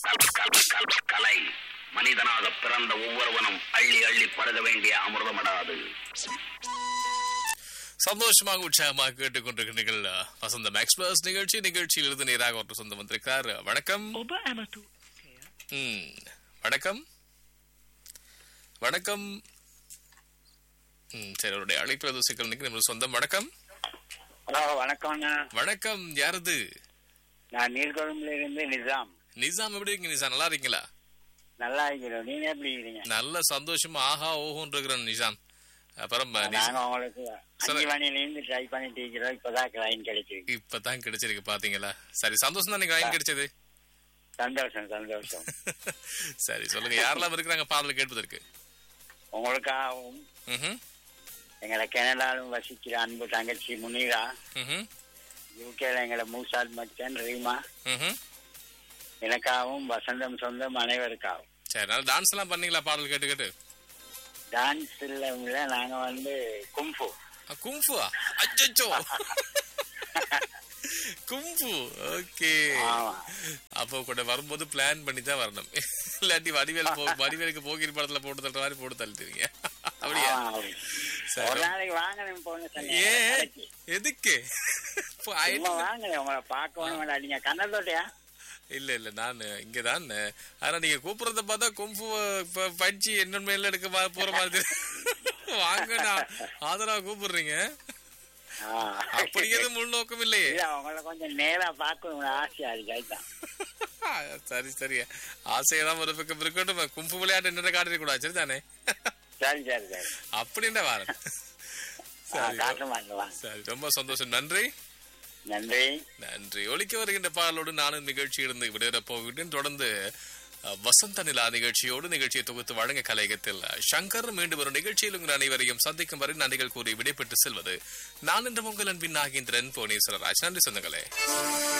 கலை மனிதனாக பிறந்த ஒவ்வொருவனும் அள்ளி அள்ளி பருக வேண்டிய அமிர்தமடாது சந்தோஷமாக உற்சாகமாக கேட்டுக்கொண்டிருக்கிறீர்கள் வசந்தம் எக்ஸ்பிரஸ் நிகழ்ச்சி நிகழ்ச்சியில் இருந்து நேராக ஒன்று சொந்தம் வந்திருக்கிறார் வணக்கம் ඔබ ඇමතු ம், வணக்கம் வணக்கம் ம், சரி அவருடைய அழைப்பு சிக்கல் நிற்க நம்ம சொந்தம் வணக்கம் ஹலோ வணக்கம்ண்ணா வணக்கம் யாரது நான் நீர்கொழும்புல இருந்து நிசாம் நிசாம் எப்படி இருக்கீங்க நிசாம் நல்லா இருக்கீங்களா நல்லா இருக்கிறோம் நீங்க எப்படி இருக்கிறீங்க நல்ல சந்தோஷமா ஆஹா ஓஹோன்னு இருக்கிறேன் நிசாம் அப்புறம் நிசாம் நாங்க உங்களுக்கு அஞ்சு மணில இருந்து ட்ரை பண்ணிட்டு இருக்கிறோம் இப்பதான் கிளைன் கிடைச்சிருக்கு இப்பதான் கிடைச்சிருக்கு பாத்தீங்களா சரி சந்தோஷம் தான் நீங்க லைன் கிடைச்சது சந்தோஷம் சந்தோஷம் சரி சொல்லுங்க யாரெல்லாம் இருக்கிறாங்க பாடல் கேட்பதற்கு உங்களுக்காகவும் ம்ஹும், எங்களை கனடாலும் வசிக்கிற அன்பு தங்கச்சி முனிரா ம்ஹும், யூகேல எங்களை மூசாத் மச்சன் ரீமா ம்ஹும். எனக்காகவும் வசந்தம் சொந்தம் அனைவருக்காகவும் சரி நல்லா டான்ஸ் எல்லாம் பண்ணீங்களா பாடல் கேட்டு கேட்டு டான்ஸ் இல்ல நாங்க வந்து கும்பு அ, கும்ஃபுவா அச்சோ கும்ஃபு ஓகே ஆமா அப்போ கூட வரும்போது பிளான் பண்ணி தான் வரணும் இல்லாட்டி வடிவேல் போ வடிவேலுக்கு போகிரி படத்துல போட்டு தள்ளுற மாதிரி போட்டு தள்ளிட்டீங்க அப்படியா ஆமா. சரி. ஒரு நாளைக்கு வாங்கணும் போன ஏன் சொன்னேன் எதுக்கு இப்போ ஆயிட்டு- சும்மா வாங்கல உங்களை பார்க்கணும் நீங்க கண்ணதோட்டையா இல்ல இல்ல நான் இங்கதான் ஆனா நீங்க கூப்பிடுறத பார்த்தா கும்பு ப- படிச்சு என்ன மேல எடுக்க மா- போற மாதிரி தெரியுது. வாங்க நான் ஆதரவா கூப்பிடுறீங்க அப்படி எதுவும் உள்நோக்கம் இல்லையே இல்ல உங்களை கொஞ்சம் நேரா பார்க்கணும் ஆசையா இருக்கு அதுதான் சரி சரி ஆசையெல்லாம் ஒரு பக்கம் இருக்கட்டும் கும்பு விளையாட்டு என்ன காட்டிட கூடாது சரிதானே சரி சரி சரி அப்படின்ற வாரன் ஆ, சரி காட்ட மாட்டேன் சரி ரொம்ப சந்தோஷம் நன்றி நன்றி நன்றி ஒலிக்க வருகின்ற பாடலோடு நானும் நிகழ்ச்சியிலிருந்து விடையிறப் போகிறேன் தொடர்ந்து அஹ், வசந்த நிலா நிகழ்ச்சியோடு நிகழ்ச்சியை தொகுத்து வழங்க கலையகத்தில் சங்கர் மீண்டும் ஒரு நிகழ்ச்சியில் உங்கள் அனைவரையும் சந்திக்கும் வரை நன்றிகள் கூறி விடைபெற்று செல்வது நான் என்ற உங்கள் அன்பின் நாகேந்திரன் புவனேஸ்வரராஜ் நன்றி சொந்தங்களே